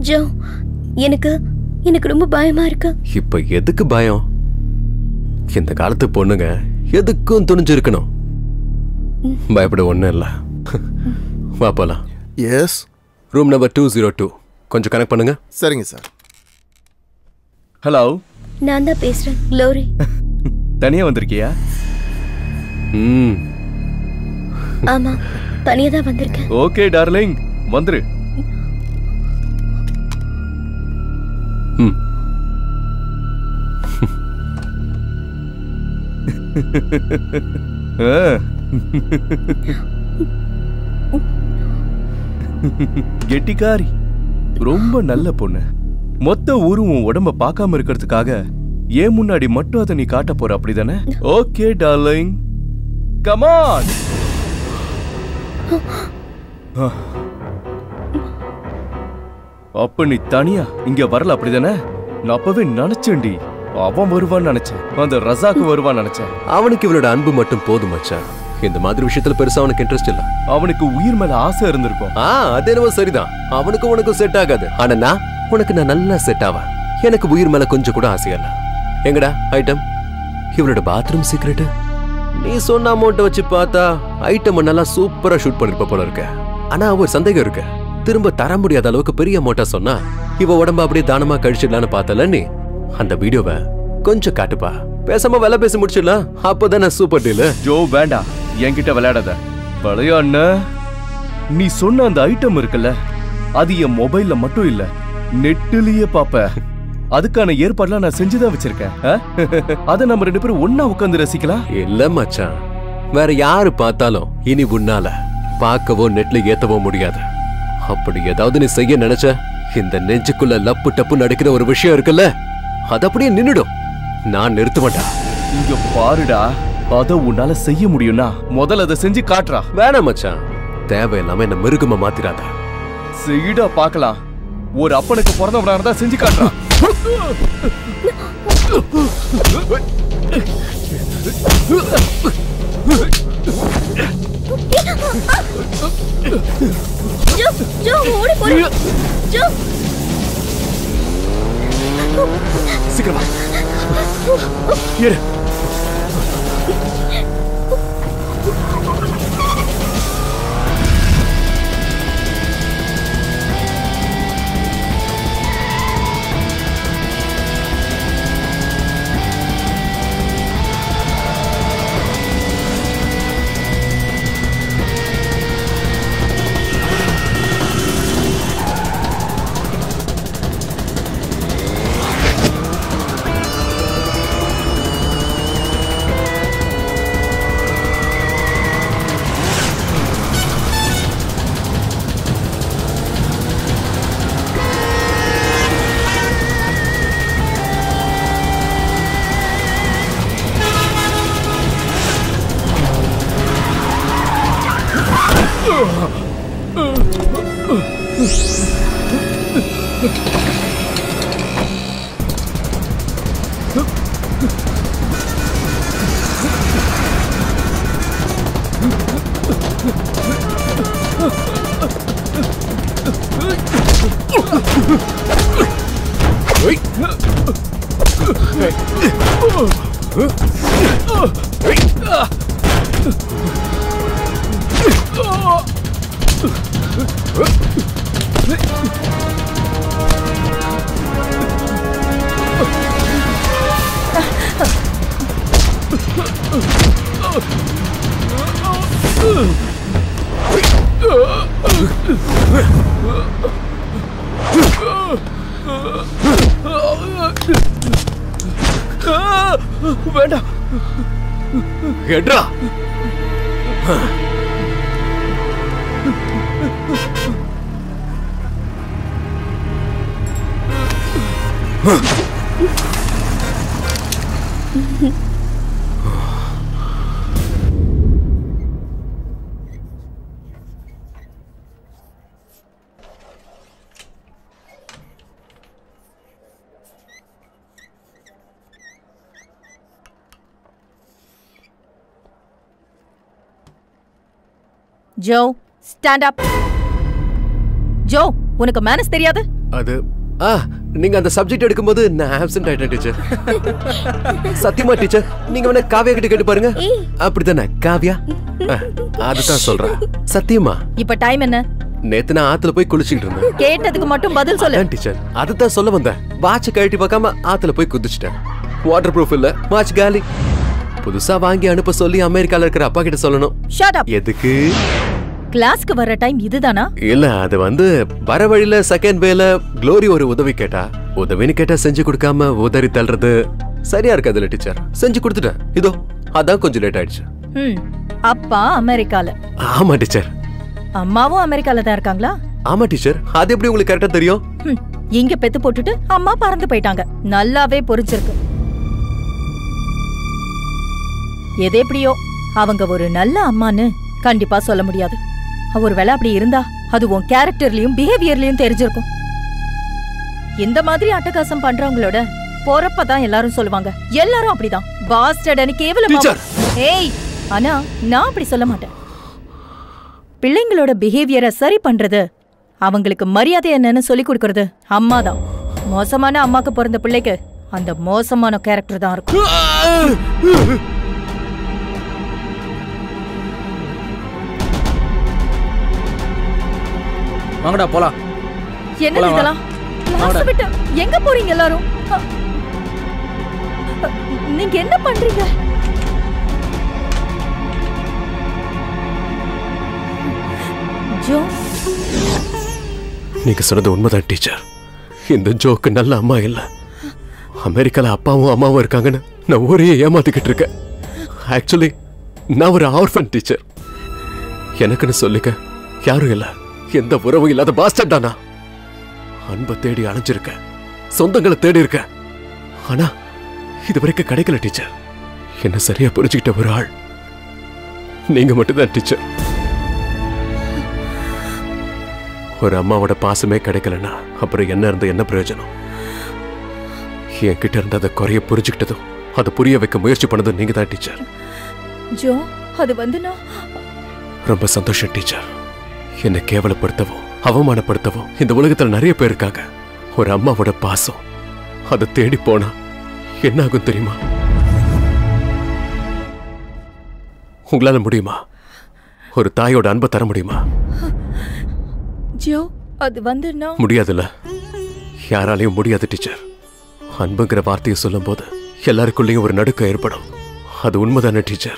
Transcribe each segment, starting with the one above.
Joe எனக்கு எனக்கு ரொம்ப பயமா இருக்கு இப்ப எதுக்கு பயம் இந்த காலத்து பொண்ணுங்க எதுக்கும் துணிஞ்சிருக்கணும் பயப்பட ஒண்ணும் இல்ல வா போலாம் yes room number two zero two கொஞ்சம் கனெக்ட் பண்ணுங்க சரிங்க சார் ஹலோ நான் தான் பேசுறேன் க்ளோரி தனியா வந்திருக்கியா ம் ஆமா தனியா தான் வந்திருக்கேன் ஓகே டார்லிங் வந்துரு ம் ஆ. கெட்டிக்காரி ரொம்ப நல்ல பொண்ணு மொத்த ஊரும் உன் உடம்ப பார்க்காம இருக்கிறதுக்காக ஏன் முன்னாடி மட்டும் அதை நீ காட்ட போற அப்படிதானே ஓகே டார்லிங் கமான் அப்ப நீ தனியா இங்க வரல அப்படிதானே நான் அப்பவே நினைச்சேன்டி அவன் வருவான்னு நினைச்சேன் அந்த ரசாக்கு வருவான்னு நினைச்சேன் அவனுக்கு இவளோட அன்பு மட்டும் போதும் மச்சான் இந்த மாதிரி விஷயத்துல பெருசா அவனுக்கு இன்ட்ரெஸ்ட் இல்ல அவனுக்கு உயிர் மேல ஆசை இருந்திருக்கும் ஆ அது என்னவோ சரிதான் அவனுக்கும் உனக்கும் செட் ஆகாது ஆனா நான் உனக்கு நான் நல்லா செட் ஆவேன் எனக்கு உயிர் மேல கொஞ்சம் கூட ஆசையா இல்ல எங்கடா ஐட்டம் இவளோட பாத்ரூம் சீக்ரெட் நீ சொன்ன அமௌண்ட்டை வச்சு பார்த்தா ஐட்டம் நல்லா சூப்பரா ஷூட் பண்ணிருப்ப போல இருக்க ஆனா ஒரு சந்தேகம் இருக்கு திரும்ப தர முடியாத அளவுக்கு பெரிய அமௌண்ட்டா சொன்னா இவ உடம்ப அப்படியே தானமா கழிச்சிடலான்னு பார்த்தல நீ அந்த வீடியோவை கொஞ்சம் காட்டுப்பா பேசாம வேலை பேசி முடிச்சிடலாம் அப்பதானே சூப்பர் டீல் ஜோ வேண்டாம் என்கிட்ட விளையாடாத விளையாடுன நீ சொன்ன அந்த ஐட்டம் இருக்குல்ல அது என் மொபைல்ல மட்டும் இல்ல நெட்டுலயே பாப்ப அதுக்கான ஏற்பாடுலாம் நான் செஞ்சுதான் வச்சிருக்கேன் ஆ? அத நம்ம ரெண்டு பேரும் ஒண்ணா உட்கார்ந்து ரசிக்கலாம் இல்ல மச்சான் வேற யாரு பார்த்தாலும் இனி உன்னால பார்க்கவோ நெட்ல ஏத்தவோ முடியாது அப்படி ஏதாவது நீ செய்ய நினைச்ச இந்த நெஞ்சுக்குள்ள லப்பு டப்பு நடக்கிற ஒரு விஷயம் இருக்குல்ல அது அப்படியே நின்னுடும் நான் நிறுத்த மாட்டேன் இங்க பாருடா அத உன்னால செய்ய முடியும்னா முதல்ல அதை செஞ்சு காட்டுறா வேணாம் மச்சான் தேவையில்லாம என்ன மிருகமா மாத்திராத செய்டா பார்க்கலாம் ஒரு அப்பனுக்கு பிறந்தவனா இருந்தா செஞ்சு காட்டுறான் ஜோ ஜோ ஓடி போடு ஜோ சீக்கிரமா ஏறு வேண்டாம் எட்ரா ஜோ ஸ்டாண்ட் அப் ஜோ உனக்கு மேனஸ் தெரியாது அது ஆ நீங்க அந்த சப்ஜெக்ட் எடுக்கும்போது நான் ஆப்சென்ட் ஆயிட்டேன் டீச்சர் சத்தியமா டீச்சர் நீங்க வேணா காவியா கிட்ட கேட்டு பாருங்க ஏய். அப்படிதானே காவியா ஆ, அதுதான் சொல்றேன் சத்தியமா இப்ப டைம் என்ன நேத்து நான் ஆத்துல போய் குளிச்சுக்கிட்டு இருந்தேன் கேட்டதுக்கு மட்டும் பதில் சொல்லு அதான் டீச்சர் அதுதான் சொல்ல வந்தேன் வாட்ச் கழட்டி பார்க்காம ஆத்துல போய் குதிச்சிட்டேன் வாட்டர் ப்ரூஃப் இல்ல வாட்ச் காலி புதுசா வாங்கி அனுப்ப சொல்லி அமெரிக்கால இருக்கிற அப்பா கிட்ட சொல்லணும் ஷட் அப் எதுக்கு கிளாஸ்க்கு வர்ற டைம் இதுதானா இல்ல அது வந்து வர வழியில செகண்ட் வேல க்ளோரி ஒரு உதவி கேட்டா உதவின்னு கேட்டா செஞ்சு கொடுக்காம உதறி தள்ளுறது சரியா இருக்காதுல்ல டீச்சர் செஞ்சு கொடுத்துட்டேன் இதோ அதான் கொஞ்சம் லேட் ஆயிடுச்சு ம் அப்பா அமெரிக்கால ஆமா டீச்சர் அம்மாவும் அமெரிக்கால தான் இருக்காங்களா ஆமா டீச்சர் அது எப்படி உங்களுக்கு கரெக்டா தெரியும் ம், இங்க பெத்து போட்டுட்டு அம்மா பறந்து போயிட்டாங்க நல்லாவே பொறிச்சிருக்கு எது எப்படியோ அவங்க ஒரு நல்ல அம்மான்னு கண்டிப்பா சொல்ல முடியாது ஒருவேளை அப்படி இருந்தா அது உன் கேரக்டர்லயும் பிஹேவியர்லயும் தெரிஞ்சிருக்கும் இந்த மாதிரி அட்டகாசம் பண்றவங்களோட போறப்பதான் எல்லாரும் சொல்லுவாங்க எல்லாரும் அப்படிதான் பாஸ்டர்டனு கேவலமா Teacher. ஏய் ஆனா நான் அப்படி சொல்ல மாட்டேன் பிள்ளைங்களோட பிஹேவியரை சரி பண்றது அவங்களுக்கு மரியாதை என்னன்னு சொல்லி கொடுக்கறது அம்மா தான் மோசமான அம்மாக்கு பிறந்த பிள்ளைக்கு அந்த மோசமான கேரக்டர் தான் இருக்கும் வாங்கடா போலாம் என்ன போலாம், வா. இதெல்லாம் கிளாஸ் விட்டு எங்க போறீங்க எல்லாரும் அ, அ, நீங்க என்ன பண்றீங்க ஜோ நீங்க சொன்னது உண்மைதான் டீச்சர் இந்த ஜோக்கு நல்ல அம்மா இல்ல அமெரிக்கால அப்பாவும் அம்மாவும் இருக்காங்கன்னு நான் ஊரையே ஏமாத்திக்கிட்டு இருக்கேன் ஆக்சுவலி நான் ஒரு ஆர்ஃபன் டீச்சர் எனக்குன்னு சொல்லிக்க யாரும் இல்ல எந்த உறவும் இல்லாத பாஸ்டர் தானா அன்பை தேடி அலைஞ்சிருக்கேன் சொந்தங்களை தேடி இருக்கேன் ஆனா இது வரைக்கும் கிடைக்கல டீச்சர் என்ன சரியா புரிஞ்சுக்கிட்ட ஒரு ஆள் நீங்க மட்டும்தான் டீச்சர் ஒரு அம்மாவோட பாசமே கிடைக்கலன்னா அப்புறம் என்ன இருந்த என்ன பிரயோஜனம் என்கிட்ட இருந்த அதை குறைய புரிஞ்சுக்கிட்டதும் அதை புரிய வைக்க முயற்சி பண்ணதும் நீங்க தான் டீச்சர் ஜோ அது வந்து நான் ரொம்ப சந்தோஷம் டீச்சர் என்னை கேவலப்படுத்தவோ அவமானப்படுத்தவோ இந்த உலகத்துல நிறைய பேர் இருக்காங்க ஒரு அம்மாவோட பாசம் அதை தேடி போனா என்ன ஆகும் தெரியுமா உங்களால முடியுமா ஒரு தாயோட அன்பை தர முடியுமா ஜோ அது வந்து நான் முடியாதுல்ல யாராலையும் முடியாது டீச்சர் அன்புங்கிற வார்த்தையை சொல்லும்போது எல்லாருக்குள்ளேயும் ஒரு நடுக்கம் ஏற்படும் அது உண்மைதானே டீச்சர்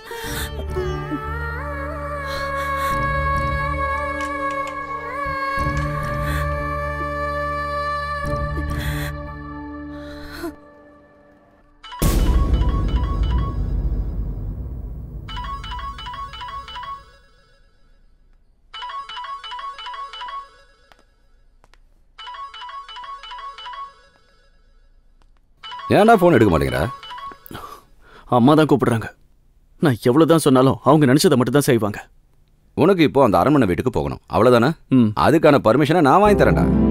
ஏன்டா ஃபோன் எடுக்க மாட்டேங்கிற அம்மா தான் கூப்பிடுறாங்க நான் எவ்வளவுதான் சொன்னாலும் அவங்க நினைச்சதை மட்டும் தான் செய்வாங்க உனக்கு இப்போ அந்த அரண்மனை வீட்டுக்கு போகணும் அவ்வளவுதானே ம் அதுக்கான பர்மிஷனை நான் வாங்கி தரேன்டா